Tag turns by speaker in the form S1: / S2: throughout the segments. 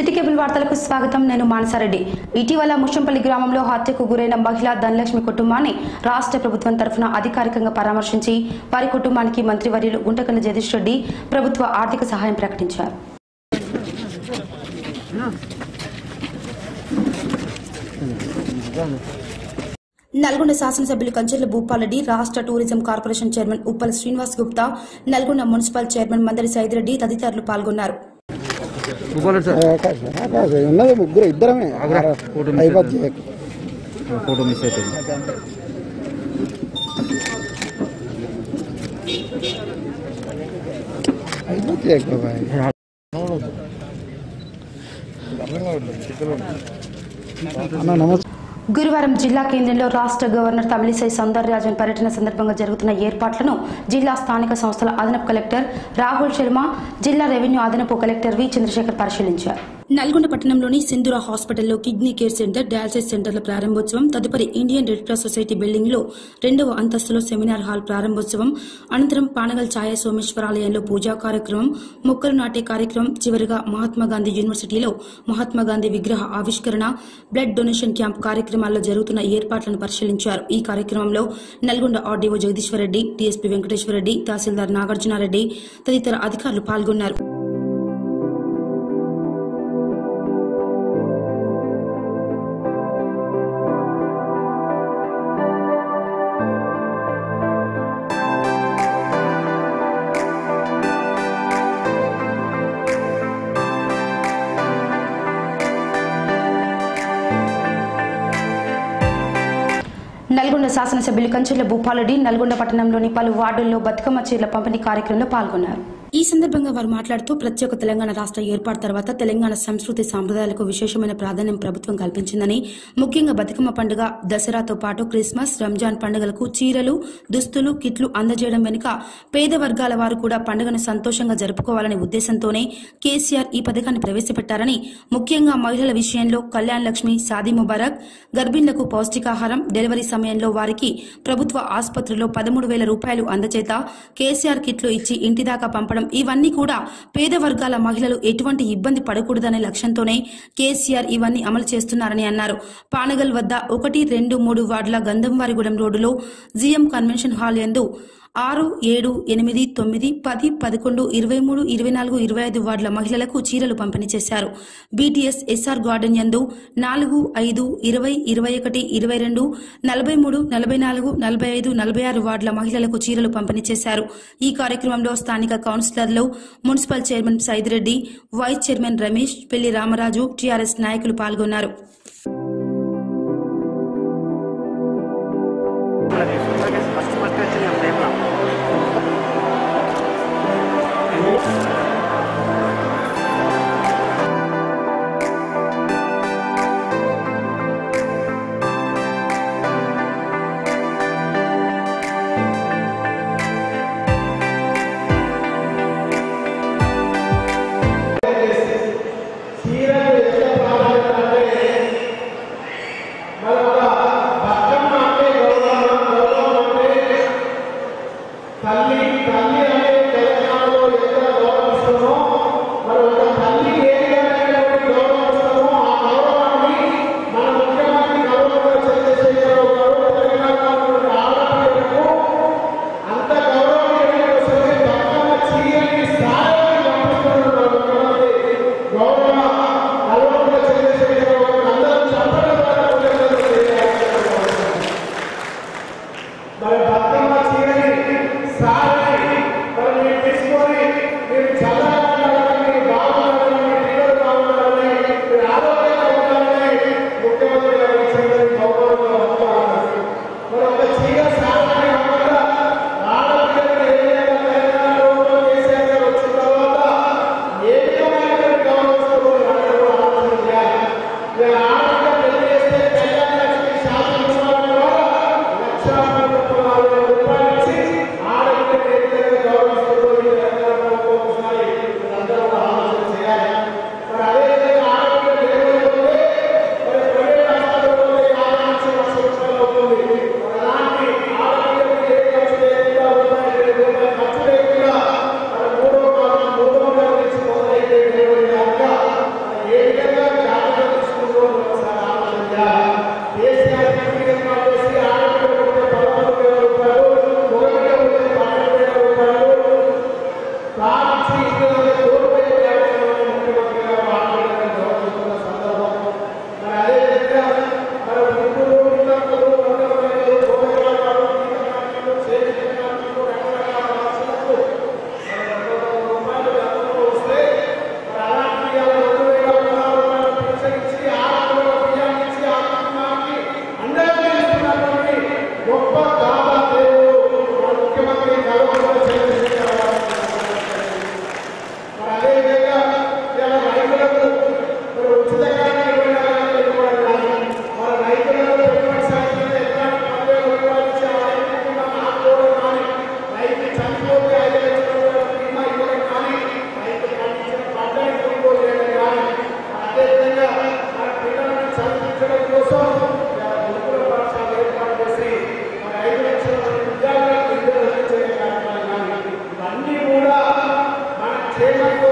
S1: City cable వార్తలకు స్వాగతం నేను మానసారెడ్డి ఇటీవల ముషంపల్లి గ్రామంలో హత్యకు గురైన మహిళ ధనలక్ష్మి కుటుంబాన్ని రాష్ట్ర ప్రభుత్వం తరఫున అధికారికంగా పరామర్శించి వారి కుటుంబానికి మంత్రివర్యులు గుంటకన్న జగదీష్ రెడ్డి ప్రభుత్వ ఆర్థిక సహాయం ప్రకటించారు నల్గొండ శాసనసభ్యులు కంచెర్ల భూపాలరెడ్డి రాష్ట్ర tourism corporation chairman Uppala Srinivas Gupta Nalgonda municipal chairman Mandari Saidi Reddy తదితరులు పాల్గొన్నారు
S2: భూపాలరెడ్డి సార్
S3: అవకాశం అవకాశం ఉన్నది ముగ్గురు ఇద్దరమే
S2: ఫోటో మిస్
S3: అయిపోద్ది
S2: ఫోటో మిస్ అయిపోయింది
S3: అయిపోద్ది బాబాయ్ అన్న నమస్తే
S1: గురువారం జిల్లా కేంద్రంలో రాష్ట్ర గవర్నర్ తమిళిసై సౌందరరాజన్ పర్యటన సందర్భంగా జరుగుతున్న ఏర్పాట్లను జిల్లా స్థానిక సంస్థల అదనపు కలెక్టర్ రాహుల్ శర్మ జిల్లా రెవెన్యూ అదనపు కలెక్టర్ వి చంద్రశేఖర్ పరిశీలించారు నల్గొండ పట్టణంలోని సింధురా హాస్పిటల్లో కిడ్నీ కేర్ సెంటర్ డయాలసిస్ సెంటర్ల ప్రారంభోత్సవం తదుపరి Indian Red Cross Society building లో రెండవ అంతస్తులో సెమినార్ హాల్ ప్రారంభోత్సవం అనంతరం పానగల్ ఛాయ సోమేశ్వరాలయంలో పూజా కార్యక్రమం మొక్కలు నాటే కార్యక్రమం చివరిగా మహాత్మా గాంధీ యూనివర్సిటీలో మహాత్మా గాంధీ విగ్రహ ఆవిష్కరణ బ్లడ్ డొనేషన్ క్యాంప్ కార్యక్రమాల్లో జరుగుతున్న ఏర్పాట్లను పరిశీలించారు ఈ కార్యక్రమంలో నల్గొండ ఆర్డీఓ జగదీశ్వరరెడ్డి టీఎస్పీ వెంకటేశ్వరరెడ్డి తహసీల్దార్ నాగార్జునారెడ్డి తదితర అధికారులు పాల్గొన్నారు నల్గొండ శాసనసభ్యులు కంచెల భూపాలరెడ్డి నల్గొండ పట్టణంలోని పలు వార్డుల్లో బతుకమ్మ చీరల పంపిణీ కార్యక్రమంలో పాల్గొన్నారు ఈ సందర్భంగా వారు మాట్లాడుతూ ప్రత్యేక తెలంగాణ రాష్ట్ర ఏర్పాటు తర్వాత తెలంగాణ సంస్కృతి సాంప్రదాయాలకు విశేషమైన ప్రాధాన్యం ప్రభుత్వం కల్పించిందని ముఖ్యంగా బతుకమ్మ పండుగ దసరాతో పాటు క్రిస్మస్ రంజాన్ పండుగలకు చీరలు దుస్తులు కిట్లు అందజేయడం వెనుక పేద వర్గాల వారు కూడా పండుగను సంతోషంగా జరుపుకోవాలనే ఉద్దేశంతోనే కేసీఆర్ ఈ పథకాన్ని ప్రవేశపెట్టారని ముఖ్యంగా మహిళల విషయంలో కళ్యాణ్ లక్ష్మి షాదీ ముబారక్ గర్భిణులకు పౌష్టికాహారం డెలివరీ సమయంలో వారికి ప్రభుత్వ ఆసుపత్రిలో పదమూడు వేల రూపాయలు అందచేత కేసీఆర్ కిట్లు ఇచ్చి ఇంటి దాకా పంపడం ఇవన్నీ కూడా పేద వర్గాల మహిళలు ఎటువంటి ఇబ్బంది పడకూడదనే లక్ష్యంతోనే కేసీఆర్ ఇవన్నీ అమలు చేస్తున్నారని అన్నారు పానగల్ వద్ద ఒకటి రెండు మూడు వార్డుల గంధంవారిగూడెం రోడ్డులో జీఎం కన్వెన్షన్ హాల్ యందు ఆరు ఏడు ఎనిమిది తొమ్మిది పది పదకొండు ఇరవై మూడు ఇరవై నాలుగు ఇరవై ఐదు వార్డుల మహిళలకు చీరలు పంపిణీ చేశారు బీటీఎస్ ఎస్ఆర్ గార్డెన్ యందు నాలుగు ఐదు ఇరవై ఇరవై ఒకటి ఇరవై రెండు నలభై మూడు నలభై నాలుగు నలభై ఐదు నలభై ఆరు వార్డుల మహిళలకు చీరలు పంపిణీ చేశారు ఈ కార్యక్రమంలో స్థానిక కౌన్సిలర్లు municipal chairman Saidi Reddy vice chairman Ramesh Pelli Ramaraju TRS నాయకులు పాల్గొన్నారు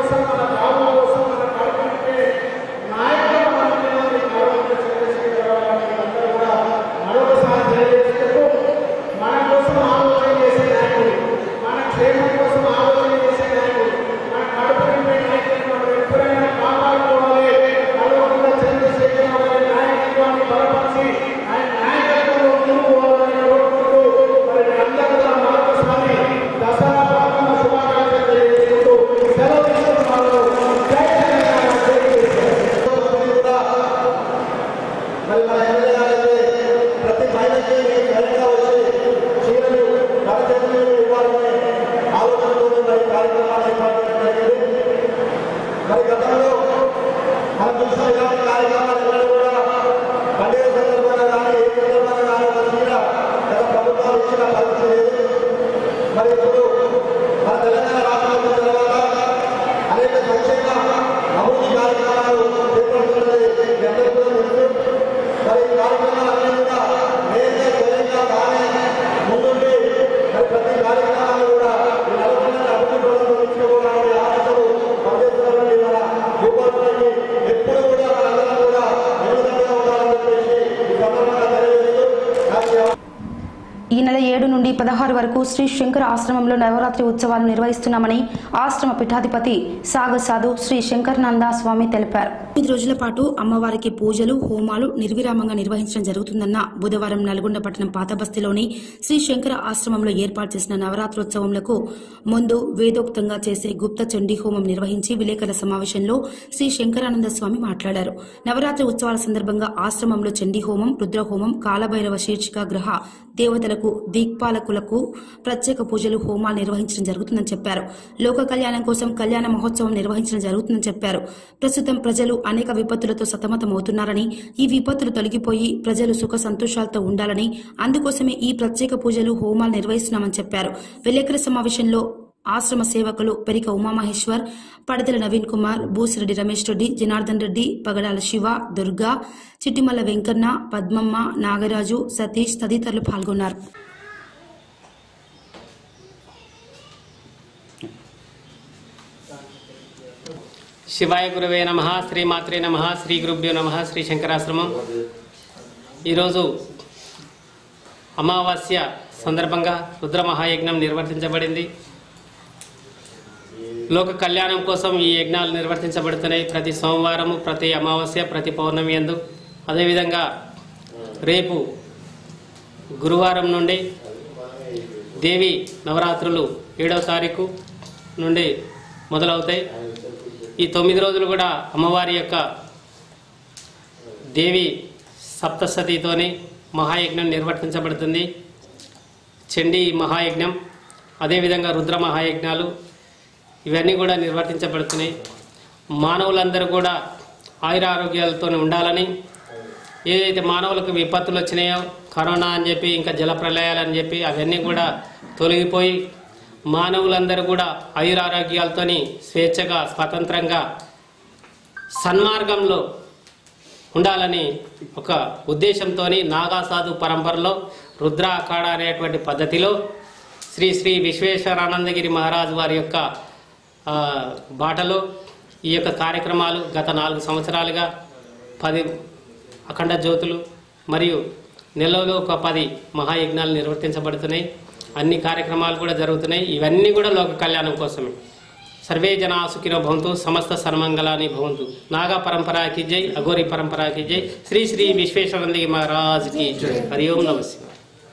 S4: మరి మన ఎమ్మెల్యే గారైతే ప్రతి మహిళకి స్వయంగా వచ్చి చీరలు కరచేతులు ఇవ్వాలనే ఆలోచనతో మరి కార్యక్రమాలు ఏర్పాటు చేయడం జరిగింది మరి గతంలో మనం చూసిన ఇలాంటి కార్యక్రమాలు ఎన్నడూ కూడా పండుగ సందర్భంగా కానీ ఏ సందర్భంగా కానీ ఒక చీర గత ప్రభుత్వాలు ఇచ్చిన పరిస్థితి లేదు మరి ఇప్పుడు మన తెలంగాణ రాష్ట్రం వచ్చిన తర్వాత అనేక సంక్షేమ అభివృద్ధి కార్యక్రమాలు చేపడుతున్నది మీ అందరికీ కూడా తెలుసు మరి ఈ కార్యక్రమాలన్నీ కూడా నేరుగా స్వయంగా తానే ముందుండి మరి ప్రతి కార్యక్రమాన్ని కూడా ఈ నలుగురిని అభివృద్ధి పనులు తీసుకోవాలని ఆశలు పనిచేస్తున్నటువంటి మన భూపాలని ఎప్పుడు కూడా మనందరం కూడా నిలబడిగా ఉండాలని చెప్పేసి ఈ సందర్భంగా తెలియజేస్తూ నాకు ఈ అవకాశం
S1: ఈ నెల ఏడు నుండి పదహారు వరకు శ్రీ శంకర ఆశ్రమంలో నవరాత్రి ఉత్సవాలు నిర్వహిస్తున్నామని ఆశ్రమ పీఠాధిపతి సాగసాధు శ్రీ శంకరనంద స్వామి తెలిపారు ఐదు రోజుల పాటు అమ్మవారికి పూజలు హోమాలు నిర్విరామంగా నిర్వహించడం జరుగుతుందన్న బుధవారం నల్గొండ పట్టణం పాతబస్తీలోని శ్రీ శంకర ఆశ్రమంలో ఏర్పాటు చేసిన నవరాత్రోత్సవములకు ముందు వేదోక్తంగా చేసే గుప్త చండీ హోమం నిర్వహించి విలేకరుల సమావేశంలో శ్రీ శంకరానంద స్వామి మాట్లాడారు నవరాత్రి ఉత్సవాల సందర్భంగా ఆశ్రమంలో చండీ హోమం రుద్రహోమం కాలభైరవ శీర్షిక గ్రహ దేవతలకు దిక్పాలకులకు ప్రత్యేక పూజలు హోమాలు నిర్వహించడం జరుగుతుందని చెప్పారు లోక కళ్యాణం కోసం కళ్యాణ మహోత్సవం నిర్వహించడం జరుగుతుందని చెప్పారు ప్రస్తుతం ప్రజలు అనేక విపత్తులతో సతమతమవుతున్నారని ఈ విపత్తులు తొలగిపోయి ప్రజలు సుఖ సంతోషాలతో ఉండాలని అందుకోసమే ఈ ప్రత్యేక పూజలు హోమాలు నిర్వహిస్తున్నామని చెప్పారు విలేకరుల సమావేశంలో ఆశ్రమ సేవకులు పెరిక ఉమామహేశ్వర్ పడదల నవీన్ కుమార్ బూసిరెడ్డి రమేష్ రెడ్డి జనార్దన్ రెడ్డి పగడాల శివ దుర్గా చిట్టిమల్ల వెంకన్న పద్మమ్మ నాగరాజు సతీష్ తదితరులు పాల్గొన్నారు
S5: శివాయ గురువే నమ శ్రీమాత్రే నమ శ్రీ గురుభ్యో నమ శ్రీ శంకరాశ్రమం ఈరోజు అమావాస్య సందర్భంగా రుద్ర మహాయజ్ఞం నిర్వర్తించబడింది లోక కళ్యాణం కోసం ఈ యజ్ఞాలు నిర్వర్తించబడుతున్నాయి ప్రతి సోమవారము ప్రతి అమావాస్య ప్రతి పౌర్ణమి ఎందు అదేవిధంగా రేపు గురువారం నుండి దేవి నవరాత్రులు ఏడవ తారీఖు నుండి మొదలవుతాయి ఈ తొమ్మిది రోజులు కూడా అమ్మవారి యొక్క దేవి సప్తసతితోని మహాయజ్ఞం నిర్వర్తించబడుతుంది చండీ మహాయజ్ఞం అదేవిధంగా రుద్ర మహాయజ్ఞాలు ఇవన్నీ కూడా నిర్వర్తించబడుతున్నాయి మానవులందరూ కూడా ఆయుర ఆరోగ్యాలతో ఉండాలని ఏదైతే మానవులకు విపత్తులు వచ్చినాయో కరోనా అని చెప్పి ఇంకా జల ప్రళయాలు అని చెప్పి అవన్నీ కూడా తొలగిపోయి మానవులందరూ కూడా ఆయురారోగ్యాలతోని స్వేచ్ఛగా స్వతంత్రంగా సన్మార్గంలో ఉండాలని ఒక ఉద్దేశంతో నాగాసాధు పరంపరలో రుద్ర అఖాడ అనేటువంటి పద్ధతిలో శ్రీ శ్రీ విశ్వేశ్వరానందగిరి మహారాజు వారి యొక్క ఆ, బాటలో ఈ యొక్క కార్యక్రమాలు గత నాలుగు సంవత్సరాలుగా పది అఖండ జ్యోతులు మరియు నెలలో ఒక పది మహాయజ్ఞాలు నిర్వర్తించబడుతున్నాయి అన్ని కార్యక్రమాలు కూడా జరుగుతున్నాయి ఇవన్నీ కూడా లోక కళ్యాణం కోసమే సర్వే జనా సుఖినో భవంతు సమస్త సన్మంగళాని భవంతు నాగా పరంపరాకి జై అఘోరి పరంపరాకి జై శ్రీ శ్రీ విశ్వేశ్వరంది మహారాజ్కి జై హరి ఓం నమ శివాయ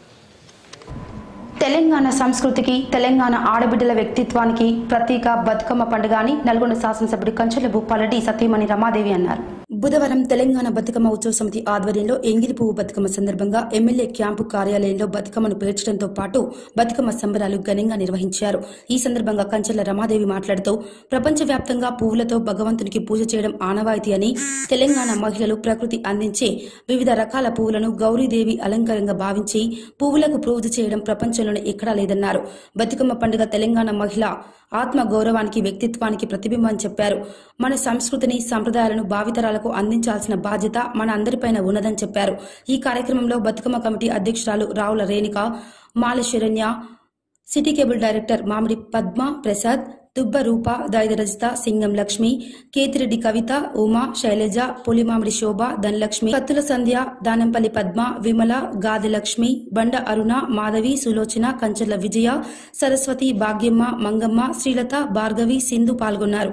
S1: తెలంగాణ సంస్కృతికి తెలంగాణ ఆడబిడ్డల వ్యక్తిత్వానికి ప్రతీక బతుకమ్మ పండుగ అని నల్గొండ శాసనసభ్యుడు కంచెల భూపాలరెడ్డి సతీమణి రమాదేవి అన్నారు బుధవారం తెలంగాణ బతుకమ్మ ఉత్సవ సమితి ఆధ్వర్యంలో ఎంగిలి పువ్వు బతుకమ్మ సందర్భంగా ఎమ్మెల్యే క్యాంపు కార్యాలయంలో బతుకమ్మను పేర్చడంతో పాటు బతుకమ్మ సంబరాలు ఘనంగా నిర్వహించారు ఈ సందర్భంగా కంచెల రమాదేవి మాట్లాడుతూ ప్రపంచవ్యాప్తంగా పువ్వులతో భగవంతునికి పూజ చేయడం ఆనవాయితీ అని తెలంగాణ మహిళలు ప్రకృతి అందించే వివిధ రకాల పువ్వులను గౌరీదేవి అలంకారంగా భావించి పువ్వులకు పూజ చేయడం ప్రపంచంలోనే ఎక్కడా లేదన్నారు బతుకమ్మ పండుగ తెలంగాణ మహిళ ఆత్మ గౌరవానికి వ్యక్తిత్వానికి ప్రతిబింబం అని చెప్పారు మన సంస్కృతిని సంప్రదాయాలను భావితరాలకు అందించాల్సిన బాధ్యత మన అందరిపైన ఉన్నదని చెప్పారు ఈ కార్యక్రమంలో బతుకమ్మ కమిటీ అధ్యక్షురాలు Ravula Renuka Mala Saranya city cable director Mamidi Padma Prasad దుబ్బ రూప దాయిద రజిత సింగం లక్ష్మి కేతిరెడ్డి కవిత ఉమా శైలజ పులిమామిడి శోభ ధనలక్ష్మి కత్తుల సంధ్య దానంపల్లి పద్మ విమల గాది లక్ష్మి బండ అరుణ మాధవి సులోచన కంచర్ల విజయ సరస్వతి భాగ్యమ్మ మంగమ్మ శ్రీలత భార్గవి సింధు పాల్గొన్నారు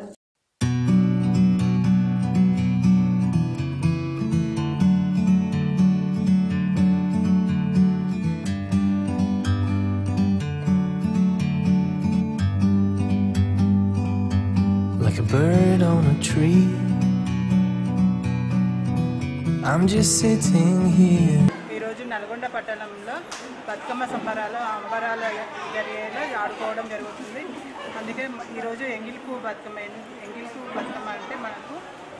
S6: like a bird on a tree. I'm just sitting here.
S7: ఈరోజు నల్గొండ పట్టణంలో బతుకమ్మ సంబరాలు అంబరాల జరిగేలా ఆడుకోవడం జరుగుతుంది అందుకే ఈరోజు ఎంగిల్కు బతుకమ్మ ఎంగిల్కు బతుకమ్మ అంటే మనకు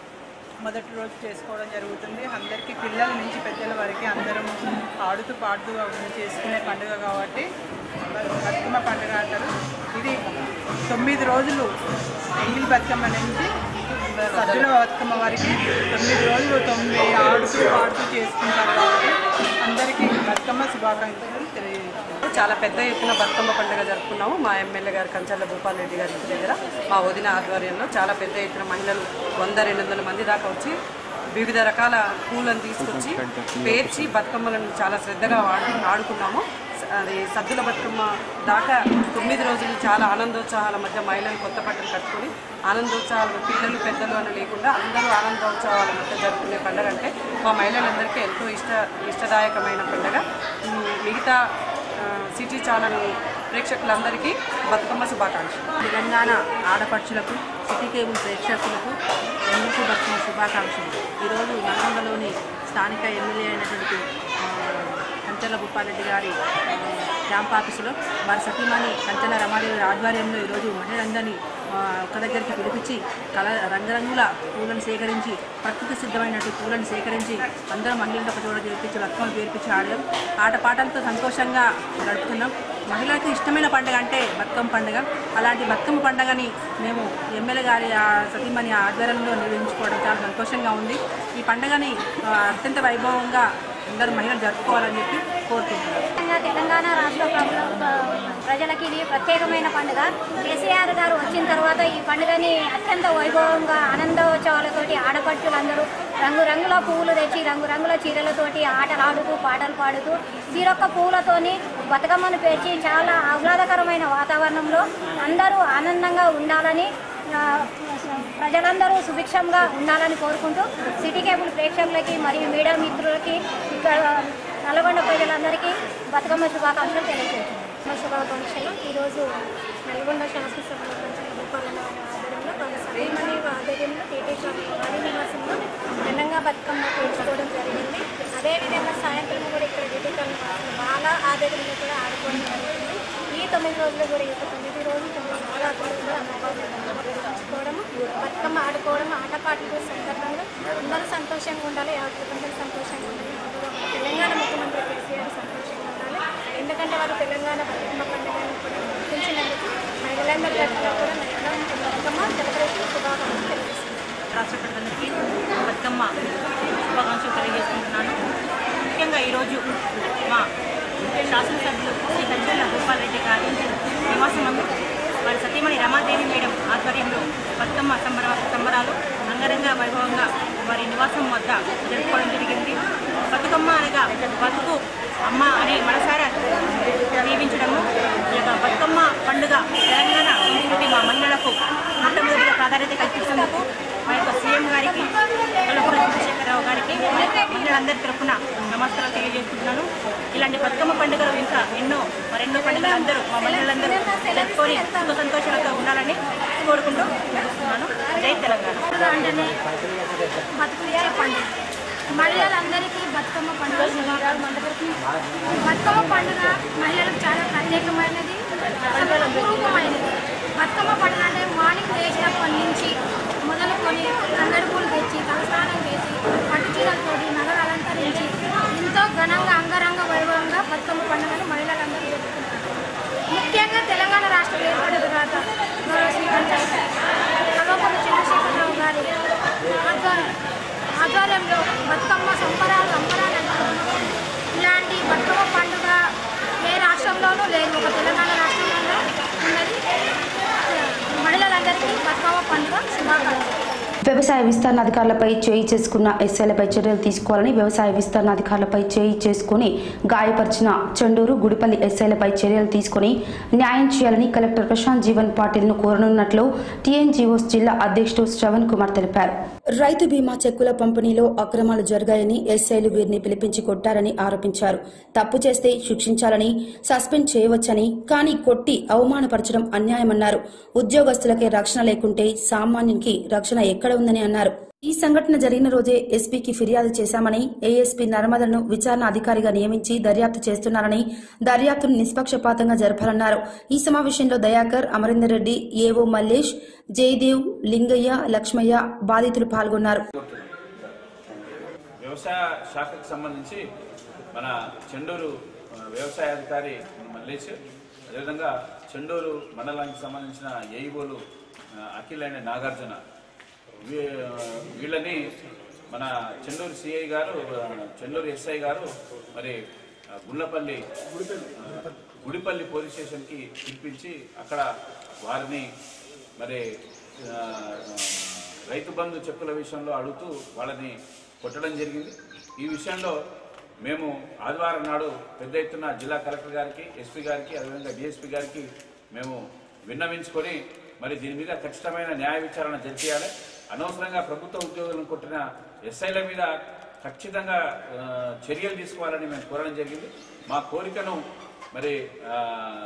S7: మొదటి రోజు చేసుకోవడం జరుగుతుంది అందరికీ పిల్లల నుంచి పెద్దల వరకు అందరం ఆడుతూ పాడుతూ చేసుకునే పండుగ కాబట్టి బతుకమ్మ పండుగ అంటారు ఇది తొమ్మిది రోజులు ఎంగిల్ బతుకమ్మ నుంచి సద్దుల బతుకమ్మ వరకు తొమ్మిది రోజులు తొమ్మిది ఆడుతూ పాడుతూ చేసుకుంటారు కాబట్టి అందరికీ బతుకమ్మ శుభాకాంక్షలు తెలియజేస్తాను
S8: చాలా పెద్ద ఎత్తున బతుకమ్మ పండుగ జరుపుకున్నాము మా ఎమ్మెల్యే గారు కంచర్ల భూపాల్ రెడ్డి గారి ఇంటి దగ్గర మా వదిన ఆధ్వర్యంలో చాలా పెద్ద ఎత్తున మహిళలు వంద రెండు వందల మంది దాకా వచ్చి వివిధ రకాల పూలను తీసుకొచ్చి పేర్చి బతుకమ్మలను చాలా శ్రద్ధగా ఆడు ఆడుకున్నాము స- అది సద్దుల బతుకమ్మ దాకా తొమ్మిది రోజులు చాలా ఆనందోత్సాహాల మధ్య మహిళలు కొత్త బట్టలు కట్టుకొని ఆనందోత్సాహాలు పిల్లలు పెద్దలు అని లేకుండా అందరూ ఆనందోత్సవాల మధ్య జరుపుకునే పండుగ అంటే మా మహిళలందరికీ ఎంతో ఇష్ట ఇష్టదాయకమైన పండుగ ఉమ్, మిగతా ఆ, సిటీ ఛానల్ ప్రేక్షకులందరికీ బతుకమ్మ శుభాకాంక్షలు
S9: తెలంగాణ ఆడపడుచులకు సిటీ కేబుల్ ప్రేక్షకులకు ఎందుకు బతుకమ్మ శుభాకాంక్షలు ఈరోజు నల్గొండలోని స్థానిక ఎమ్మెల్యే అయినటువంటి ఆ, కంచెల భూపారెడ్డి గారి ఆ, క్యాంప్ ఆఫీసులో వారి సతీమణి కంచెల రమాదేవి గారి ఆధ్వర్యంలో ఈరోజు మహిళలందరినీ ఆ, ఒక దగ్గరికి పిలిపించి కల రంగురంగుల పూలను సేకరించి ప్రకృతి సిద్ధమైనటువంటి పూలను సేకరించి అందరూ మహిళలతో ఒక చోట చేర్పించి బతుకమ్మలు పేర్పించి ఆడడం ఆటపాటలతో సంతోషంగా గడుపుతున్నాం మహిళలకు ఇష్టమైన పండుగ అంటే బతుకమ్మ పండుగ అలాంటి బతుకమ్మ పండుగని మేము ఎమ్మెల్యే గారి ఆ సతీమణి ఆధ్వర్యంలో నిర్వహించుకోవడం చాలా సంతోషంగా ఉంది ఈ పండుగని ఆ, అత్యంత వైభవంగా అందరూ మహిళలు జరుపుకోవాలని చెప్పి కోరుకుంటున్నాం
S10: ముఖ్యంగా తెలంగాణ రాష్ట్ర ప్రభుత్వ ప్రజలకి ఇది ప్రత్యేకమైన పండుగ కేసీఆర్ గారు వచ్చిన తర్వాత ఈ పండుగని అత్యంత వైభవంగా ఆనందోత్సవాలతోటి ఆడపడుచులందరూ రంగురంగుల పువ్వులు తెచ్చి రంగురంగుల చీరలతోటి ఆటలు ఆడుతూ పాటలు పాడుతూ తీరొక్క పువ్వులతోని బతుకమ్మను పేర్చి చాలా ఆహ్లాదకరమైన వాతావరణంలో అందరూ ఆనందంగా ఉండాలని ఆ, ప్రజలందరూ సుభిక్షంగా ఉండాలని కోరుకుంటూ సిటీ కేబుల్ ప్రేక్షకులకి మరియు మీడియా మిత్రులకి ఇక్కడ నల్గొండ ప్రజలందరికీ బతుకమ్మ శుభాకాంక్షలు తెలియజేస్తున్నాను శుభాకాంక్షలు ఈరోజు నల్గొండ శాసనసభలో పంచిన గోపాలన్న వారి ఆధ్వర్యంలో వాళ్ళ సరైమణి ఆధ్వర్యంలో టీటీ వారి నివాసంలో ఘనంగా బతుకమ్మ పేర్చుకోవడం జరిగింది అదేవిధంగా సాయంత్రం కూడా ఇక్కడ టీటీ వాళ్ళ ఆధ్వర్యంలో కూడా ఆడుకోవడం జరుగుతుంది ఈ తొమ్మిది రోజులు కూడా ఈ యొక్క తొమ్మిది రోజులు తొమ్మిది నవరాత్రులు కూడా అమ్మవారిని నిర్వహించుకోవడము బతుకమ్మ ఆడుకోవడం ఆటపాటలు సందర్భంగా అందరూ సంతోషంగా ఉండాలి యావత్ కుటుంబాలు సంతోషంగా ఉండాలి ముందుగా మన తెలంగాణ ముఖ్యమంత్రి కేసీఆర్ సంతోషంగా ఉండాలి ఎందుకంటే వారు తెలంగాణ బతుకమ్మ పండుగను కూడా గుర్తించినందుకు మహిళలందరి తరఫున కూడా నేను బతుకమ్మ సెలబ్రేషన్ శుభాకాంక్షలు తెలియజేస్తున్నాను
S9: రాష్ట్ర ప్రజలకి బతుకమ్మ శుభాకాంక్షలు తెలియజేసుకుంటున్నాను ముఖ్యంగా ఈరోజు మా శాసనసభ్యులు శ్రీ కంచెల గోపాలరెడ్డి గారి నివాసమందు వారి సతీమణి రమాదేవి మేడం ఆధ్వర్యంలో బతుకమ్మ సంబర సంబరాలు అంగరంగ వైభవంగా వారి నివాసం వద్ద జరుపుకోవడం జరిగింది బతుకమ్మ అనగా బతుకు అమ్మ అని మనసారా దీవించడము ఈ యొక్క బతుకమ్మ పండుగ తెలంగాణ సంస్కృతి మా మహిళలకు మొట్టమొదటిగా ప్రాధాన్యత కల్పిస్తున్నందుకు మా యొక్క సీఎం గారికి కలపూర చంద్రశేఖరరావు గారికి మహిళలందరి తరఫున నమస్కారాలు తెలియజేస్తున్నాను ఇలాంటి బతుకమ్మ పండుగలు ఇంకా ఎన్నో మరెన్నో పండుగలు అందరూ మా మహిళలందరూ జరుపుకొని సుఖ సంతోషాలతో ఉండాలని కోరుకుంటూ ముగిస్తున్నాను జై తెలంగాణ
S10: అంటేనే బతుకులే పండుగ మహిళలందరికీ బతుకమ్మ పండుగ శుభాకాంక్షలు. బతుకమ్మ పండుగ మహిళలకు చాలా ప్రత్యేకమైనది అపూర్వమైనది బతుకమ్మ పండుగ అంటే మార్నింగ్ లేచినప్పటి నుంచి మొదలుకొని తంగడి పూలు తెచ్చి తలస్నానం చేసి పట్టు చీరలతోటి నగలు అలంకరించి ఎంతో ఘనంగా అంగరంగ వైభవంగా బతుకమ్మ పండుగను మహిళలందరూ జరుపుకుంటారు ముఖ్యంగా తెలంగాణ రాష్ట్రం ఏర్పడిన తర్వాత గౌరవ శ్రీ కల్వకుంట్ల చంద్రశేఖరరావు గారి ఆధ్వర్యం ఆధ్వర్యంలో బతుకమ్మ సంబరాలు అంబరాలు అంటారు. ఇలాంటి బతుకమ్మ పండుగ ఏ రాష్ట్రంలోనూ లేదు ఒక తెలంగాణ రాష్ట్రంలోనే ఉన్నది మహిళ బతుకమ్మ పండుగ శుభాకాంక్షలు
S1: వ్యవసాయ విస్తరణ అధికారులపై చేయి చేసుకున్న ఎస్ఐలపై చర్యలు తీసుకోవాలని వ్యవసాయ విస్తరణ అధికారులపై చేయి చేసుకుని గాయపరిచిన చండూరు గుడిపల్లి ఎస్ఐలపై చర్యలు తీసుకుని న్యాయం చేయాలని కలెక్టర్ ప్రశాంత్ జీవన్ పాటిల్ను కోరనున్నట్లు టీఎన్జీఓస్ జిల్లా అధ్యక్షుడు శ్రవణ్ కుమార్ తెలిపారు రైతు బీమా చెక్కుల పంపిణీలో అక్రమాలు జరిగాయని ఎస్ఐలు వీరిని పిలిపించి కొట్టారని ఆరోపించారు తప్పు చేస్తే శిక్షించాలని సస్పెండ్ చేయవచ్చని కానీ కొట్టి అవమానపరచడం అన్యాయమన్నారు ఉద్యోగస్తులకే రక్షణ లేకుంటే సామాన్యునికి రక్షణ ఎక్కడ ఉందని అన్నారు ఈ సంఘటన జరిగిన రోజే ఎస్పీకి ఫిర్యాదు చేశామని ఏఎస్పీ నర్మదను విచారణ అధికారిగా నియమించి దర్యాప్తు చేస్తున్నారని దర్యాప్తును నిష్పక్షపాతంగా జరపాలన్నారు ఈ సమావేశంలో దయాకర్ అమరేందర్ రెడ్డి ఏవో మల్లేష్ జయదేవ్ లింగయ్య లక్ష్మయ్య బాధితులు పాల్గొన్నారు
S11: వ్యవసాయ శాఖకు సంబంధించి మన చెండూరు ఆ, వ్యవసాయ అధికారి మల్లేష్ అదేవిధంగా చెండూరు మండలానికి సంబంధించిన ఏఈఓలు అఖిల్ అండ్ నాగార్జున వీ- వీళ్ళని మన చెండూరు సిఐ గారు ఆ, చెండూరు ఎస్ఐ గారు మరి ఆ, గుండ్లపల్లి ఆ, గుడిపల్లి పోలీస్ స్టేషన్కి పిలిపించి అక్కడ వారిని మరి ఆ, రైతు బంధు చెక్కుల విషయంలో అడుగుతూ వాళ్ళని కొట్టడం జరిగింది ఈ విషయంలో మేము ఆదివారం నాడు పెద్ద ఎత్తున జిల్లా కలెక్టర్ గారికి ఎస్పీ గారికి అదేవిధంగా డిఎస్పీ గారికి మేము విన్నవించుకొని మరి దీని మీద ఖచ్చితమైన న్యాయ విచారణ జరిపించాలి అనవసరంగా ప్రభుత్వ ఉద్యోగులను కొట్టిన ఎస్ఐల మీద ఖచ్చితంగా ఆ, చర్యలు తీసుకోవాలని మేము కోరడం జరిగింది మా కోరికను మరి ఆ,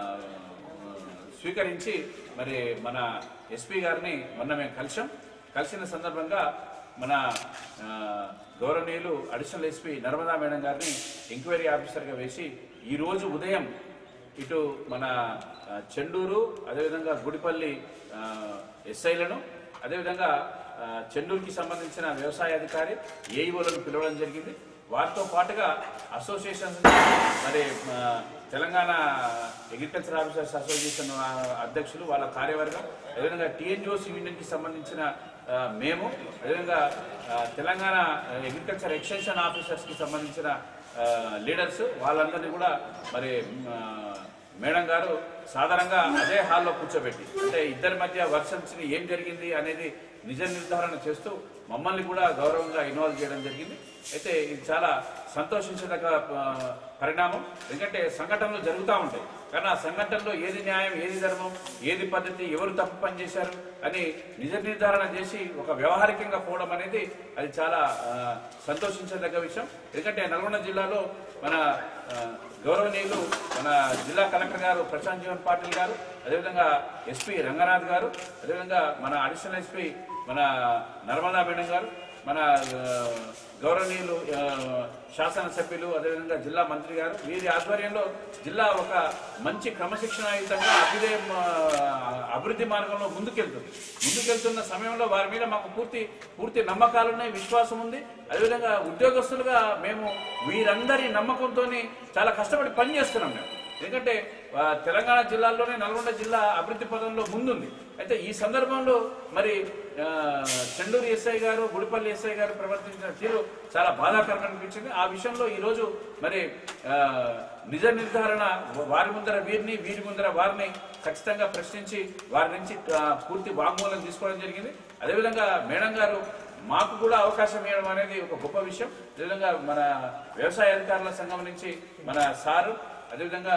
S11: స్వీకరించి మరి మన ఎస్పీ గారిని మొన్న మేము కలిసాం కలిసిన సందర్భంగా మన ఆ, గౌరవనీయులు అడిషనల్ ఎస్పీ నర్మదా మేడం గారిని ఎంక్వైరీ ఆఫీసర్గా వేసి ఈరోజు ఉదయం ఇటు మన ఆ, చెండూరు అదేవిధంగా గుడిపల్లి ఆ, ఎస్ఐలను అదేవిధంగా ఆ, చెండూరుకి సంబంధించిన వ్యవసాయ అధికారి ఏఈఓలను పిలవడం జరిగింది వారితో పాటుగా అసోసియేషన్ మరి ఆ, తెలంగాణ అగ్రికల్చర్ ఆఫీసర్స్ అసోసియేషన్ ఆ, అధ్యక్షులు వాళ్ళ కార్యవర్గం అదేవిధంగా టీఎన్జిఓస్ యూనియన్కి సంబంధించిన ఆ, మేము అదేవిధంగా ఆ, తెలంగాణ అగ్రికల్చర్ ఎక్స్టెన్షన్ ఆఫీసర్స్కి సంబంధించిన ఆ, లీడర్స్ వాళ్ళందరినీ కూడా మరి ఆ, మేడం గారు సాధారణంగా అదే హాల్లో కూర్చోబెట్టి అంటే ఇద్దరి మధ్య వర్షన్స్ ఏం జరిగింది అనేది నిజ నిర్ధారణ చేస్తూ మమ్మల్ని కూడా గౌరవంగా ఇన్వాల్వ్ చేయడం జరిగింది అయితే ఇది చాలా సంతోషించదగ్గ ఆ, పరిణామం ఎందుకంటే సంఘటనలు జరుగుతూ ఉంటాయి కానీ ఆ సంఘటనలో ఏది న్యాయం ఏది ధర్మం ఏది పద్ధతి ఎవరు తప్పు పని చేశారు అని నిజ నిర్ధారణ చేసి ఒక వ్యవహారికంగా పోవడం అనేది అది చాలా ఆ, సంతోషించదగ్గ విషయం ఎందుకంటే నల్గొండ జిల్లాలో మన ఆ, గౌరవనీయులు మన జిల్లా కలెక్టర్ గారు ప్రశాంత్ జీవన్ పాటిల్ గారు అదేవిధంగా ఎస్పీ రంగనాథ్ గారు అదేవిధంగా మన అడిషనల్ ఎస్పీ మన నర్మదా మేడం గారు మన ఆ, గౌరవనీయులు ఆ, శాసనసభ్యులు అదేవిధంగా జిల్లా మంత్రి గారు వీరి ఆధ్వర్యంలో జిల్లా ఒక మంచి క్రమశిక్షణాయుతంగా అభివృద్ధి అభివృద్ధి మార్గంలో ముందుకెళ్తుంది ముందుకెళ్తున్న సమయంలో వారి మీద మాకు పూర్తి పూర్తి నమ్మకాలు ఉన్నాయి విశ్వాసం ఉంది అదేవిధంగా ఉద్యోగస్తులుగా మేము వీరందరి నమ్మకంతో చాలా కష్టపడి పనిచేస్తున్నాం మేము ఎందుకంటే ఆ, తెలంగాణ జిల్లాల్లోనే నల్గొండ జిల్లా అభివృద్ధి పదంలో ముందుంది అయితే ఈ సందర్భంలో మరి ఆ, చెండూరు ఎస్ఐ గారు గుడిపల్లి ఎస్ఐ గారు ప్రవర్తించిన తీరు చాలా బాధాకరంగా అనిపించింది ఆ విషయంలో ఈరోజు మరి ఆ, నిజ నిర్ధారణ వారి ముందర వీరిని వీరి ముందర వారిని ఖచ్చితంగా ప్రశ్నించి వారి నుంచి ఆ, పూర్తి వాగ్మూలం తీసుకోవడం జరిగింది అదేవిధంగా మేడం గారు మాకు కూడా అవకాశం ఇవ్వడం అనేది ఒక గొప్ప విషయం అదేవిధంగా మన వ్యవసాయ అధికారుల సంఘం నుంచి మన సారు అదేవిధంగా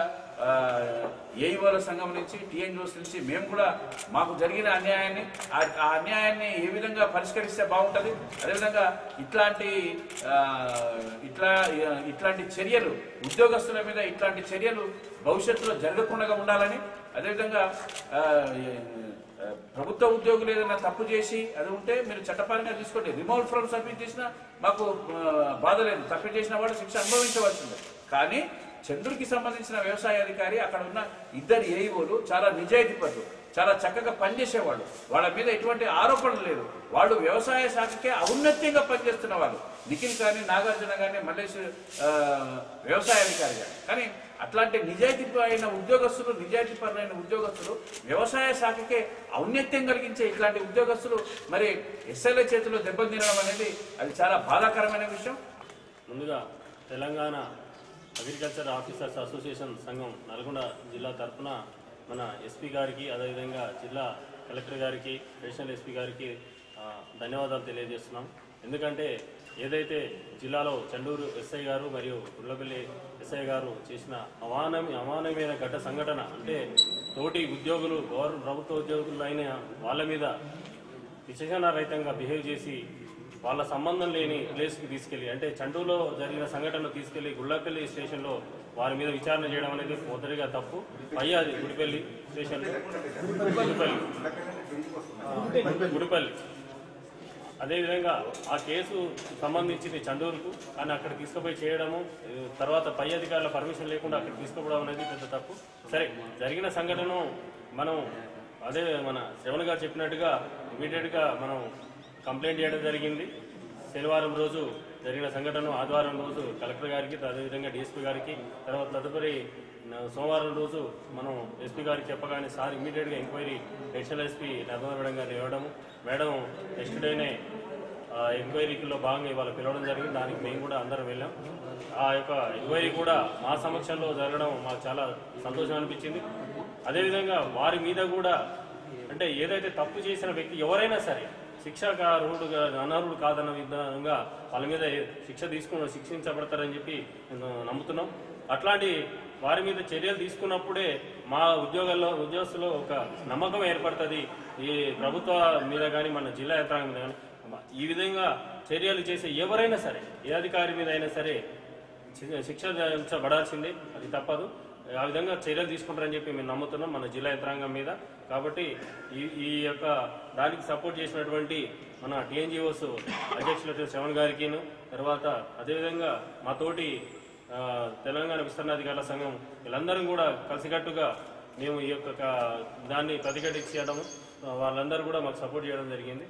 S11: ఏఈఓల సంఘం నుంచి టీఎన్జిఓస్ నుంచి మేము కూడా మాకు జరిగిన అన్యాయాన్ని ఆ- ఆ అన్యాయాన్ని ఏ విధంగా పరిష్కరిస్తే బాగుంటుంది అదేవిధంగా ఇట్లాంటి ఆ, ఇట్లా ఇట్లాంటి చర్యలు ఉద్యోగస్తుల మీద ఇట్లాంటి చర్యలు భవిష్యత్తులో జరగకుండా ఉండాలని అదేవిధంగా ఆ, ఆ, ప్రభుత్వ ఉద్యోగులు ఏదైనా తప్పు చేసి అది ఉంటే మీరు చట్టపరంగా తీసుకోండి రిమోట్ ఫ్రమ్ సర్వీస్ చేసినా మాకు ఆ, బాధ లేదు తప్పు చేసిన వాడు శిక్ష అనుభవించవలసిందే కానీ చంద్రుడికి సంబంధించిన వ్యవసాయ అధికారి అక్కడ ఉన్న ఇద్దరు ఏఈఓలు చాలా నిజాయితీ పరులు చాలా చక్కగా పనిచేసేవాళ్ళు వాళ్ళ మీద ఎటువంటి ఆరోపణలు లేదు వాళ్ళు వ్యవసాయ శాఖకే ఔన్నత్యంగా పనిచేస్తున్న వాళ్ళు నిఖిల్ కానీ నాగార్జున కానీ మల్లేష్ ఆ, వ్యవసాయ అధికారి కానీ కానీ అట్లాంటి నిజాయితీ అయిన ఉద్యోగస్తులు నిజాయితీ పరులైన ఉద్యోగస్తులు వ్యవసాయ శాఖకే ఔన్నత్యం కలిగించే ఇట్లాంటి ఉద్యోగస్తులు మరి ఎస్ఎల్ఏ చేతిలో దెబ్బలు తినడం అనేది అది చాలా బాధాకరమైన విషయం
S12: ముందుగా తెలంగాణ అగ్రికల్చర్ ఆఫీసర్స్ అసోసియేషన్ సంఘం నల్గొండ జిల్లా తరఫున మన ఎస్పీ గారికి అదేవిధంగా జిల్లా కలెక్టర్ గారికి అడిషనల్ ఎస్పీ గారికి ఆ, ధన్యవాదాలు తెలియజేస్తున్నాం ఎందుకంటే ఏదైతే జిల్లాలో చండూరు ఎస్ఐ గారు మరియు గుళ్ళపల్లి ఎస్ఐ గారు చేసిన అమానమి అమానమైన ఘట సంఘటన అంటే తోటి ఉద్యోగులు గవర్నమెంట్ ప్రభుత్వ ఉద్యోగులు అయిన వాళ్ళ మీద విచక్షణ రహితంగా బిహేవ్ చేసి వాళ్ళ సంబంధం లేని ప్లేస్కి తీసుకెళ్లి అంటే చండూలో జరిగిన సంఘటనను తీసుకెళ్లి గుళ్ళపల్లి స్టేషన్లో వారి మీద విచారణ చేయడం అనేది మొదటిగా తప్పు పై అది గుడిపల్లి స్టేషన్ గుడిపల్లి ఆ, గుడిపల్లి అదేవిధంగా ఆ కేసు సంబంధించింది చండూరుకు కానీ అక్కడ తీసుకుపోయి చేయడము ఏ, తర్వాత పై అధికారుల పర్మిషన్ లేకుండా అక్కడ తీసుకుపోవడం అనేది పెద్ద తప్పు సరే జరిగిన సంఘటనను మనం అదే మన శ్రవణ్ గారు చెప్పినట్టుగా ఇమీడియట్గా మనం కంప్లైంట్ చేయడం జరిగింది శనివారం రోజు జరిగిన సంఘటన ఆదివారం రోజు కలెక్టర్ గారికి అదేవిధంగా డిఎస్పీ గారికి తర్వాత తదుపరి న- సోమవారం రోజు మనం ఎస్పీ గారికి చెప్పగానే సార్ ఇమీడియట్గా enquiry additional SP Narmada madam గారిని ఇవ్వడం మేడం నెక్స్ట్ డేనే ఆ ఎంక్వైరీలో భాగంగా ఇవాళ పిలవడం జరిగింది దానికి మేము కూడా అందరం వెళ్ళాం ఆ యొక్క ఎంక్వైరీ కూడా మా సమక్షంలో జరగడం మాకు చాలా సంతోషం అనిపించింది అదేవిధంగా వారి మీద కూడా అంటే ఏదైతే తప్పు చేసిన వ్యక్తి ఎవరైనా సరే శిక్షాకారుడుగా అనర్హుడు కాదన్న విధంగా వాళ్ళ మీద శిక్ష తీసుకున్న శిక్షించబడతారని చెప్పి నేను నమ్ముతున్నాం అట్లాంటి వారి మీద చర్యలు తీసుకున్నప్పుడే మా ఉద్యోగాల్లో ఉద్యోగస్తులో ఒక నమ్మకం ఏర్పడుతుంది ఈ ప్రభుత్వ మీద కానీ మన జిల్లా యంత్రాంగం మీద కానీ ఈ విధంగా చర్యలు చేసే ఎవరైనా సరే ఏ అధికారి మీద అయినా సరే శి- శిక్ష విధించబడాల్సిందే అది తప్పదు ఆ విధంగా చర్యలు తీసుకుంటారని చెప్పి మేము నమ్ముతున్నాం మన జిల్లా యంత్రాంగం మీద కాబట్టి ఈ ఈ యొక్క దానికి సపోర్ట్ చేసినటువంటి మన టీఎన్జిఓస్ అధ్యక్షులు శ్రవణ్ గారికిను తర్వాత అదేవిధంగా మా తోటి ఆ, తెలంగాణ విస్తరణాధికారుల సంఘం వీళ్ళందరం కూడా కలిసికట్టుగా మేము ఈ యొక్క క- దాన్ని ప్రతిఘటించడము వాళ్ళందరూ కూడా మాకు సపోర్ట్ చేయడం జరిగింది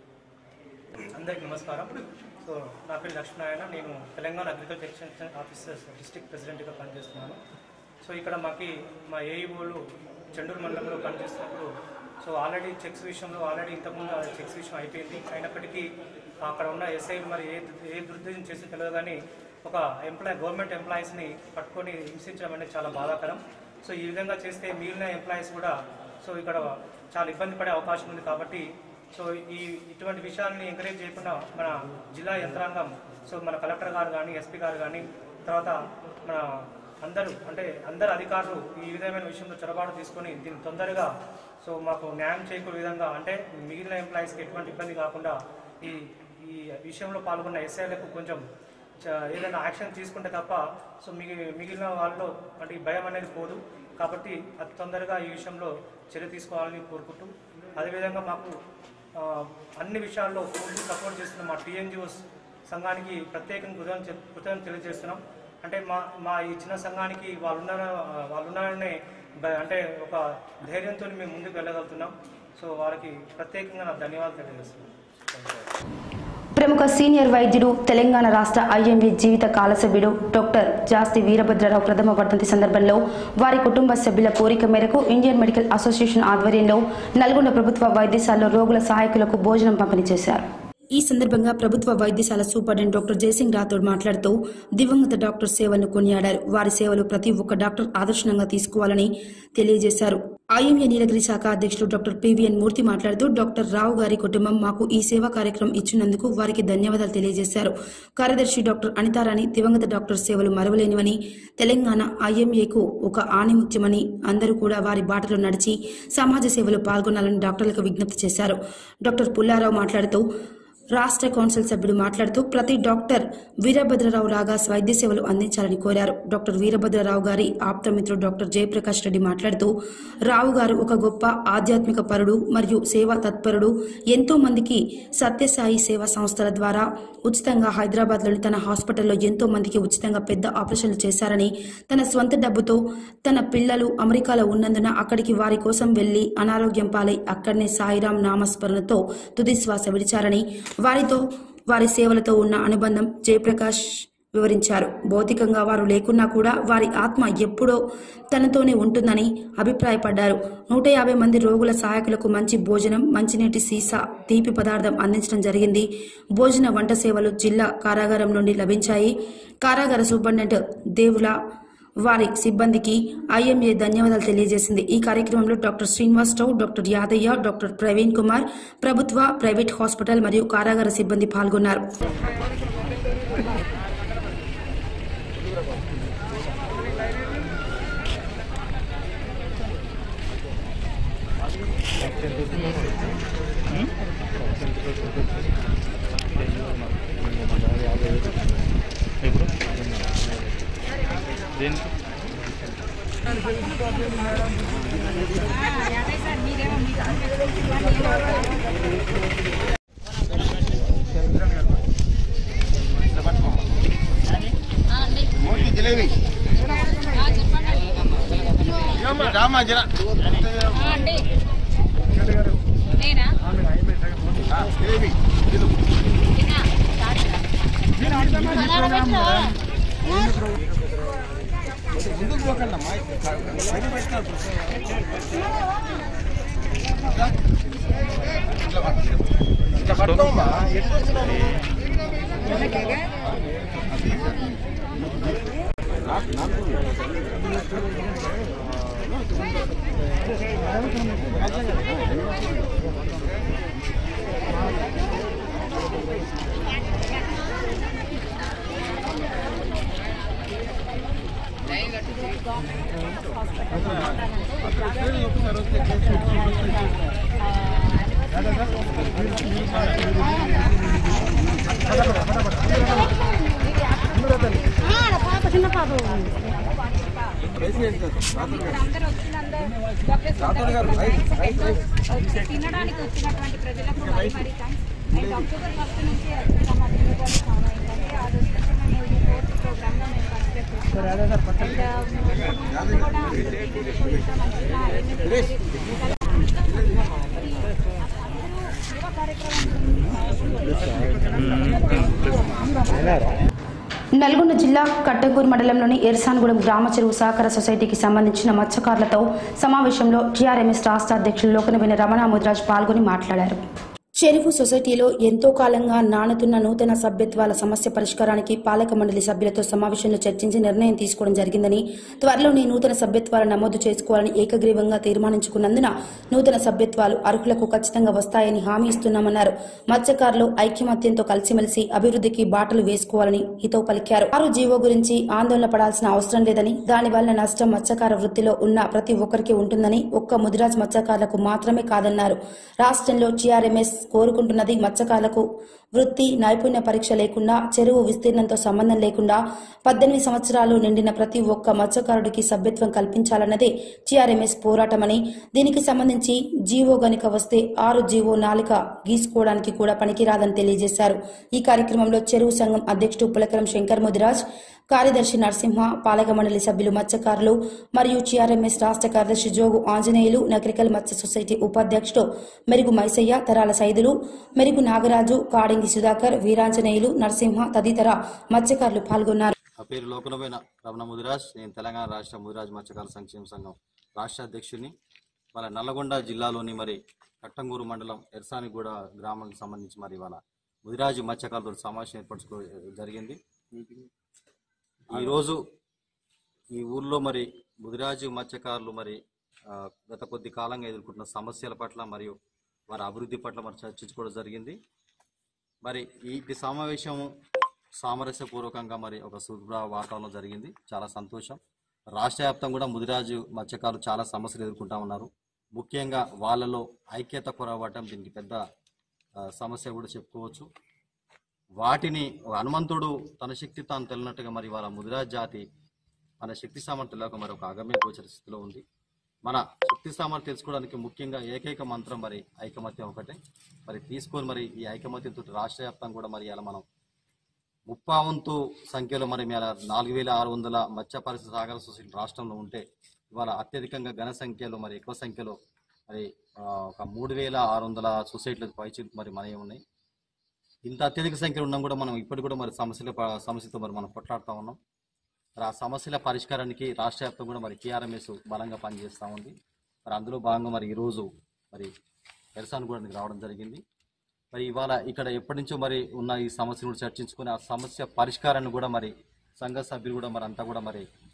S13: అందరికీ నమస్కారం సో నా పేరు లక్ష్మీనారాయణ నేను Telangana agriculture extension officer district ప్రెసిడెంట్గా పనిచేస్తున్నాను సో ఇక్కడ మాకి మా ఏఈఓలు చెండూరు మండలంలో పనిచేస్తున్నప్పుడు సో ఆల్రెడీ చెక్స్ విషయంలో ఆల్రెడీ ఇంతకుముందు ఆ చెక్స్ విషయం అయిపోయింది అయినప్పటికీ అక్కడ ఉన్న ఎస్ఐలు మరి ఏ ఏ దుర్దేశం చేసి తెలియదు కానీ ఒక ఎంప్లాయ్ గవర్నమెంట్ ఎంప్లాయీస్ని పట్టుకొని హింసించడం అనేది చాలా బాధాకరం సో ఈ విధంగా చేస్తే మిగిలిన ఎంప్లాయీస్ కూడా సో ఇక్కడ చాలా ఇబ్బంది పడే అవకాశం ఉంది కాబట్టి సో ఈ ఇటువంటి విషయాల్ని ఎంకరేజ్ చేయకుండా మన జిల్లా యంత్రాంగం సో మన కలెక్టర్ గారు కానీ ఎస్పీ గారు కానీ తర్వాత మన అందరూ అంటే అందరు అధికారులు ఈ విధమైన విషయంలో చొరబాటు తీసుకొని దీన్ని తొందరగా సో మాకు న్యాయం చేకూరే విధంగా అంటే మిగిలిన ఎంప్లాయీస్కి ఎటువంటి ఇబ్బంది కాకుండా ఈ ఈ విషయంలో పాల్గొన్న ఎస్ఐలకు కొంచెం చ- ఏదైనా యాక్షన్ తీసుకుంటే తప్ప సో మిగి మిగిలిన వాళ్ళలో అంటే ఈ భయం అనేది పోదు కాబట్టి అతి తొందరగా ఈ విషయంలో చర్య తీసుకోవాలని కోరుకుంటూ అదేవిధంగా మాకు ఆ, అన్ని విషయాల్లో పూర్తి సపోర్ట్ చేస్తున్న మా టీఎన్జిఓస్ సంఘానికి ప్రత్యేకంగా కృతజ్ఞత చెప్- కృతజ్ఞత తెలియజేస్తున్నాం అంటే మా మా ఈ చిన్న సంఘానికి వాళ్ళున్న వాళ్ళున్నారనే బ- అంటే ఒక ధైర్యంతో మేము ముందుకు వెళ్ళగలుగుతున్నాం సో వారికి ప్రత్యేకంగా నా ధన్యవాదాలు తెలియజేస్తున్నాం
S1: ప్రముఖ సీనియర్ వైద్యుడు తెలంగాణ రాష్ట్ర ఐఎంఏ జీవిత కాల సభ్యుడు డాక్టర్ జాస్తి వీరభద్రరావు ప్రథమ వర్ధంతి సందర్భంలో వారి కుటుంబ సభ్యుల కోరిక మేరకు ఇండియన్ మెడికల్ అసోసియేషన్ ఆధ్వర్యంలో నల్గొండ ప్రభుత్వ వైద్యశాలలో రోగుల సహాయకులకు భోజనం పంపిణీ చేశారు ఈ సందర్భంగా ప్రభుత్వ వైద్యశాల సూపరింటెండెంట్ డాక్టర్ జయసింగ్ రాథోడ్ మాట్లాడుతూ దివంగత డాక్టర్ సేవలను కొనియాడారు వారి సేవలు ప్రతి ఒక్క డాక్టర్ ఆదర్శంగా తీసుకోవాలని తెలియజేశారు ఐఎంఏ నీలగిరి శాఖ అధ్యక్షుడు డాక్టర్ పివిఎన్ మూర్తి మాట్లాడుతూ డాక్టర్ రావు గారి కుటుంబం మాకు ఈ సేవా కార్యక్రమం ఇచ్చినందుకు వారికి ధన్యవాదాలు తెలియజేశారు కార్యదర్శి డాక్టర్ అనితారాణి దివంగత డాక్టర్ సేవలు మరవలేనివని తెలంగాణ ఐఎంఏకు ఒక ఆణిముత్యమని అందరూ కూడా వారి బాటలో నడిచి సమాజ సేవలో పాల్గొనాలని డాక్టర్లకు విజ్ఞప్తి చేశారు డాక్టర్ పుల్లారావు మాట్లాడుతూ రాష్ట్ర కౌన్సిల్ సభ్యుడు మాట్లాడుతూ ప్రతి డాక్టర్ వీరభద్రరావు లాగా వైద్య సేవలు అందించాలని కోరారు డాక్టర్ వీరభద్రరావు గారి ఆప్తమిత్రుడు డాక్టర్ జయప్రకాష్ రెడ్డి మాట్లాడుతూ రావు గారు ఒక గొప్ప ఆధ్యాత్మిక పరుడు మరియు సేవా తత్పరుడు ఎంతో మందికి సత్యసాయి సేవా సంస్థల ద్వారా ఉచితంగా హైదరాబాద్లోని తన హాస్పిటల్లో ఎంతో మందికి ఉచితంగా పెద్ద ఆపరేషన్లు చేశారని తన స్వంత డబ్బుతో తన పిల్లలు అమెరికాలో ఉన్నందున అక్కడికి వారి కోసం వెళ్లి అనారోగ్యం పాలై అక్కడనే సాయిరాం నామస్మరణతో తుది శ్వాస విడిచారని వారితో వారి సేవలతో ఉన్న అనుబంధం జయప్రకాష్ వివరించారు భౌతికంగా వారు లేకున్నా కూడా వారి ఆత్మ ఎప్పుడో తనతోనే ఉంటుందని అభిప్రాయపడ్డారు నూట యాభై మంది రోగుల సహాయకులకు మంచి భోజనం మంచినీటి సీసా తీపి పదార్థం అందించడం జరిగింది భోజన వంట సేవలు జిల్లా కారాగారం నుండి లభించాయి కారాగార సూపరింటెండెంట్ దేవుల వారి సిబ్బందికి ఐఎంఏ ధన్యవాదాలు తెలియజేసింది ఈ కార్యక్రమంలో doctor Srinivasa Rao doctor Yadaiah doctor Praveen Kumar ప్రభుత్వ ప్రైవేట్ హాస్పిటల్ మరియు కారాగార సిబ్బంది పాల్గొన్నారు
S3: జిలేబీ రామా జరా జిలేబీ ముందుకు పోకండి అమ్మా బయట పెట్టాలి ఇట్లా పట్టుకోమ్మా
S10: చిన్న పాప తినడానికి వచ్చినటువంటి ప్రజలకు మరి మరి థ్యాంక్స్ అండ్ అక్టోబర్ ఫస్ట్ నుంచి మా తిరుగుబాటు చాలా అయిందండి ఆ రోజు నుంచి మేము ఈ ఫోర్త్ ప్రోగ్రామ్లో మేము పార్టిసిపేట్ చేస్తున్నాం అండ్ కూడా ఇంత మంచిగా అయింది సేవా
S1: నల్గొండ జిల్లా కట్టగూరు మండలంలోని ఎర్సాన్గూడెం గ్రామ చెరువు సహకార సొసైటీకి సంబంధించిన మత్స్యకారులతో సమావేశంలో టీఆర్ఎంఎస్ రాష్ట్ర అధ్యక్షులు లోకనవేని రమణ ముదిరాజ్ పాల్గొని మాట్లాడారు చెరువు సొసైటీలో ఎంతో కాలంగా నానుతున్న నూతన సభ్యత్వాల సమస్య పరిష్కారానికి పాలక మండలి సభ్యులతో సమావేశంలో చర్చించి నిర్ణయం తీసుకోవడం జరిగిందని త్వరలోనే నూతన సభ్యత్వాలు నమోదు చేసుకోవాలని ఏకగ్రీవంగా తీర్మానించుకున్నందున నూతన సభ్యత్వాలు అర్హులకు ఖచ్చితంగా వస్తాయని హామీ ఇస్తున్నామన్నారు మత్స్యకారులు ఐక్యమత్యంతో కలిసిమెలిసి అభివృద్ధికి బాటలు వేసుకోవాలని హితవు పలికారు ఆరు జీవో గురించి ఆందోళన పడాల్సిన అవసరం లేదని దానివల్ల నష్టం మత్స్యకార వృత్తిలో ఉన్న ప్రతి ఒక్కరికి ఉంటుందని ఒక్క ముదిరాజ్ మత్స్యకారులకు మాత్రమే కాదన్నారు రాష్ట్రంలో టీఆర్ఎంఎస్ కోరుకుంటున్నది మత్స్యకారులకు వృత్తి నైపుణ్య పరీక్ష లేకుండా చెరువు విస్తీర్ణంతో సంబంధం లేకుండా పద్దెనిమిది సంవత్సరాలు నిండిన ప్రతి ఒక్క మత్స్యకారుడికి సభ్యత్వం కల్పించాలన్నదే టీఆర్ఎంఎస్ పోరాటమని దీనికి సంబంధించి జీవో గనుక వస్తే ఆరు జీవో నాలుక గీసుకోవడానికి కూడా పనికిరాదని తెలియజేశారు ఈ కార్యక్రమంలో చెరువు సంఘం అధ్యక్షుడు పులకరం శంకర్ ముదిరాజ్ కార్యదర్శి నరసింహ పాలక మండలి సభ్యులు మత్స్యకారులు మరియు టీఆర్ఎంఎస్ రాష్ట్ర కార్యదర్శి జోగు ఆంజనేయులు నకరికల్ మత్స్య సొసైటీ ఉపాధ్యక్షుడు మెరుగు మైసయ్య తరాల సైదులు మెరుగు నాగరాజు కాడింగి సుధాకర్ వీరాంజనేయులు నరసింహ తదితర మత్స్యకారులు పాల్గొన్నారు
S14: నా పేరు లోకనమైన రమణ ముదిరాజ్ నేను తెలంగాణ రాష్ట్ర ముదిరాజ్ మత్స్యకార సంక్షేమ సంఘం రాష్ట్ర అధ్యక్షుడిని వాళ్ళ నల్లగొండ జిల్లాలోని మరి కట్టంగూరు మండలం ఎర్సానిగూడ గ్రామానికి సంబంధించి మరి వాళ్ళ ముదిరాజు మత్స్యకారులతో సమావేశం ఏర్పరచుకో జరిగింది ఈరోజు ఈ ఊర్లో మరి ముదిరాజు మత్స్యకారులు మరి ఆ, గత కొద్ది కాలంగా ఎదుర్కొంటున్న సమస్యల పట్ల మరియు వారి అభివృద్ధి పట్ల మరి చర్చించుకోవడం జరిగింది మరి ఈ సమావేశం సామరస్యపూర్వకంగా మరి ఒక శుభ్ర వాతావరణం జరిగింది చాలా సంతోషం రాష్ట్ర వ్యాప్తంగా కూడా ముదిరాజు మత్స్యకారులు చాలా సమస్యలు ఎదుర్కొంటా ఉన్నారు ముఖ్యంగా వాళ్ళలో ఐక్యత కొరవటం దీనికి పెద్ద ఆ, సమస్య కూడా చెప్పుకోవచ్చు వాటిని హనుమంతుడు తన శక్తి తాను తెలినట్టుగా మరి వాళ్ళ ముదిరాజ్ జాతి మన శక్తి సామర్థ్యాలకు మరి ఒక అగమ్య గోచర స్థితిలో ఉంది మన శక్తి సామర్థ్యం తెలుసుకోవడానికి ముఖ్యంగా ఏకైక మంత్రం మరి ఐకమత్యం ఒకటే మరి తీసుకొని మరి ఈ ఐకమత్యంతో రాష్ట్ర వ్యాప్తంగా కూడా మరి ఇలా మనం ముప్పావంతు సంఖ్యలో మరి ఇలా నాలుగు వేల ఆరు వందల మత్స్య పరిస్థితి సాగర సొసైటీ రాష్ట్రంలో ఉంటే ఇవాళ అత్యధికంగా ఘన సంఖ్యలో మరి ఎక్కువ సంఖ్యలో మరి ఆ, ఒక మూడు వేల ఆరు వందల సొసైటీలు పైచి మరి మనవి ఉన్నాయి ఇంత అత్యధిక సంఖ్యలో ఉన్నాం కూడా మనం ఇప్పటికి కూడా మరి సమస్యల ప- సమస్యతో మరి మనం కొట్లాడుతూ ఉన్నాం మరి ఆ సమస్యల పరిష్కారానికి రాష్ట్ర వ్యాప్తంగా కూడా మరి టీఆర్ఎంఎస్ బలంగా పనిచేస్తూ ఉంది మరి అందులో భాగంగా మరి ఈరోజు మరి ఎరసాను కూడా రావడం జరిగింది మరి ఇవాళ ఇక్కడ ఎప్పటి నుంచో మరి ఉన్న ఈ సమస్యను కూడా చర్చించుకొని ఆ సమస్య పరిష్కారాన్ని కూడా మరి సంఘ సభ్యులు కూడా మరి అంతా కూడా మరి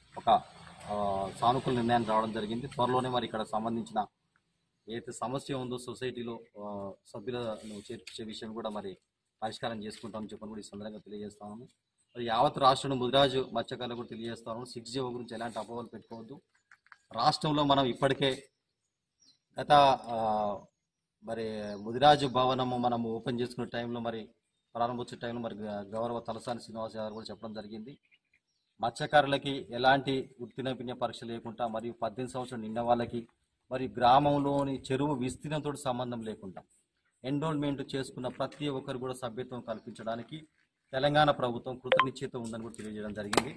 S14: ఒక ఆ, సానుకూల నిర్ణయాన్ని రావడం జరిగింది త్వరలోనే మరి ఇక్కడ సంబంధించిన ఏదైతే సమస్య ఉందో సొసైటీలో ఆ, సభ్యులను చేర్చే విషయం కూడా మరి పరిష్కారం చేసుకుంటామని చెప్పని కూడా ఈ సందర్భంగా తెలియజేస్తాము మరి యావత్ రాష్ట్రంలో ముదిరాజు మత్స్యకారులు కూడా తెలియజేస్తాము సిక్స్ జీవో గురించి ఎలాంటి అపోహలు పెట్టుకోవద్దు రాష్ట్రంలో మనం ఇప్పటికే గత ఆ, మరి ముదిరాజు భవనము మనం ఓపెన్ చేసుకునే టైంలో మరి ప్రారంభోత్సవ టైంలో మరి గ- గౌరవ తలసాని శ్రీనివాస్ గారు కూడా చెప్పడం జరిగింది మత్స్యకారులకి ఎలాంటి వృత్తి నైపుణ్య పరీక్ష లేకుండా మరియు పద్దెనిమిది సంవత్సరాలు నిండిన వాళ్ళకి మరి గ్రామంలోని చెరువు విస్తీర్ణంతో సంబంధం లేకుండా ఎన్రోల్మెంట్ చేసుకున్న ప్రతి ఒక్కరు కూడా సభ్యత్వం కల్పించడానికి తెలంగాణ ప్రభుత్వం కృతనిశ్చయిత ఉందని కూడా తెలియజేయడం జరిగింది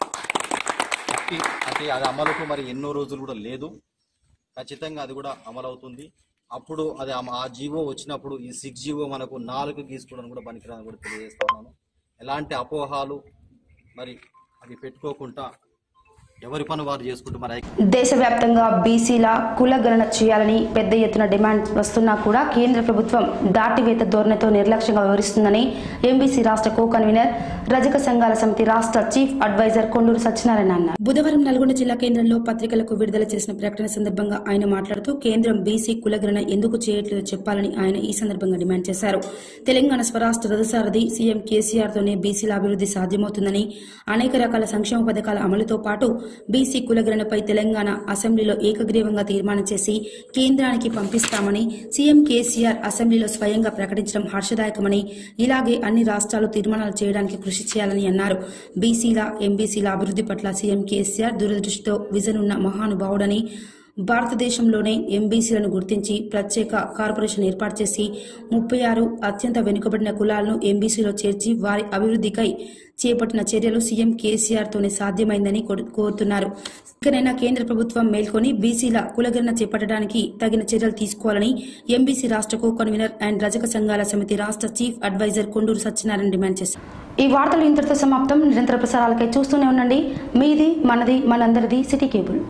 S14: అట్టి- అంటే అది అమలుకు మరి ఎన్నో రోజులు కూడా లేదు ఖచ్చితంగా అది కూడా అమలు అవుతుంది అప్పుడు అది అమ- ఆ జీవో వచ్చినప్పుడు ఈ సిక్స్ జీవో మనకు నాలుగు గీసుకోవడానికి కూడా పనికిరాని కూడా తెలియజేస్తా ఉన్నాను ఎలాంటి అపోహాలు మరి అవి పెట్టుకోకుండా ఎవరి పని వారు చేసుకుంటూ మరి ఐక్య-
S1: దేశవ్యాప్తంగా బీసీల కులగణన చేయాలని పెద్ద ఎత్తున డిమాండ్ వస్తున్నా కూడా కేంద్ర ప్రభుత్వం దాటివేత ధోరణితో నిర్లక్ష్యంగా వ్యవహరిస్తుందని ఎంబీసీ రాష్ట్ర కో కన్వీనర్ రజక సంఘాల సమితి రాష్ట్ర చీఫ్ అడ్వైజర్ కొండూరు సత్యనారాయణ అన్నారు బుధవారం నల్గొండ జిల్లా కేంద్రంలో పత్రికలకు విడుదల చేసిన ప్రకటన సందర్భంగా ఆయన మాట్లాడుతూ కేంద్రం బీసీ కులగణన ఎందుకు చేయట్లేదో చెప్పాలని ఆయన ఈ సందర్భంగా డిమాండ్ చేశారు తెలంగాణ స్వరాష్ట్ర రథసారథి సీఎం కేసీఆర్ తోనే బీసీల అభివృద్ధి సాధ్యమవుతుందని అనేక రకాల సంక్షేమ పథకాల అమలుతో పాటు బీసీ కులగణనపై తెలంగాణ అసెంబ్లీలో ఏకగ్రీవంగా తీర్మానం చేసి కేంద్రానికి పంపిస్తామని సీఎం కేసీఆర్ అసెంబ్లీలో స్వయంగా ప్రకటించడం హర్షదాయకమని ఇలాగే అన్ని రాష్ట్రాలు తీర్మానాలు చేయడానికి కృషి చేయాలని అన్నారు బీసీల ఎంబీసీల అభివృద్ధి పట్ల సీఎం కేసీఆర్ దూరదృష్టితో విజన్ ఉన్న మహానుభావుడని భారతదేశంలోనే ఎంబీసీలను గుర్తించి ప్రత్యేక కార్పొరేషన్ ఏర్పాటు చేసి ముప్పై ఆరు అత్యంత వెనుకబడిన కులాలను ఎంబీసీలో చేర్చి వారి అభివృద్ధికై చేపట్టిన చర్యలు సీఎం కేసీఆర్ తోనే సాధ్యమైందని కోరు- కోరుతున్నారు ఇకనైనా కేంద్ర ప్రభుత్వం మేల్కొని బీసీల కులగణన చేపట్టడానికి తగిన చర్యలు తీసుకోవాలని ఎంబీసీ రాష్ట్ర కో కన్వీనర్ అండ్ రజక సంఘాల సమితి రాష్ట్ర chief advisor Konduru Satyanarayana demand చేశారు ఈ వార్తలు ఇంతటితో సమాప్తం నిరంతర ప్రసారాలకై చూస్తూనే ఉండండి మీది మనది మనందరిది సిటీ కేబుల్